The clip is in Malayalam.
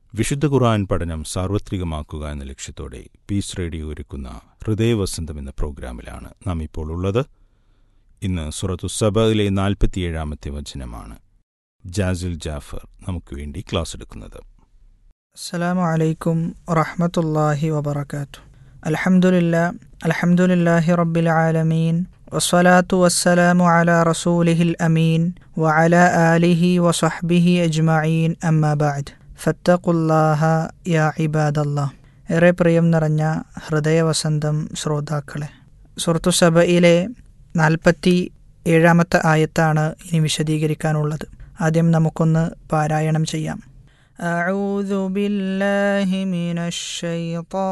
വിശുദ്ധ ഖുർആൻ പഠനം സാർവത്രികമാക്കുക എന്ന ലക്ഷ്യത്തോടെ പീസ് റേഡിയോ ഒരുക്കുന്ന ഹൃദയവസന്തം എന്ന പ്രോഗ്രാമിലാണ് നാം ഇപ്പോൾ ഉള്ളത് ഇന്ന് സുറത്തു സബയിലെ നാൽപ്പത്തിയേഴാമത്തെ വചനമാണ് ജാസിൽ ജാഫർ നമുക്ക് വേണ്ടി ക്ലാസ് എടുക്കുന്നത് അസ്സലാമു അലൈക്കും വറഹ്മത്തുള്ളാഹി വബറകാതുഹു അൽഹംദുലില്ലാ അൽഹംദുലില്ലാഹി റബ്ബിൽ ആലമീൻ വസ്സലാത്തു വസ്സലാമു അലാ റസൂലിഹിൽ അമീൻ വഅലാ ആലിഹി വസഹ്ബിഹി അജ്മഈൻ അമ്മാ ബഅദ് ഫത്തഖുല്ലാഹ യാ ഇബാദല്ലാഹ് ഏറെ പ്രിയം നിറഞ്ഞ ഹൃദയവസന്തം ശ്രോതാക്കളെ സുഹൃത്തു സബയിലെ നാൽപ്പത്തി ഏഴാമത്തെ ആയത്താണ് ഇനി വിശദീകരിക്കാനുള്ളത് ആദ്യം നമുക്കൊന്ന് പാരായണം ചെയ്യാം أعوذ بالله من الشيطان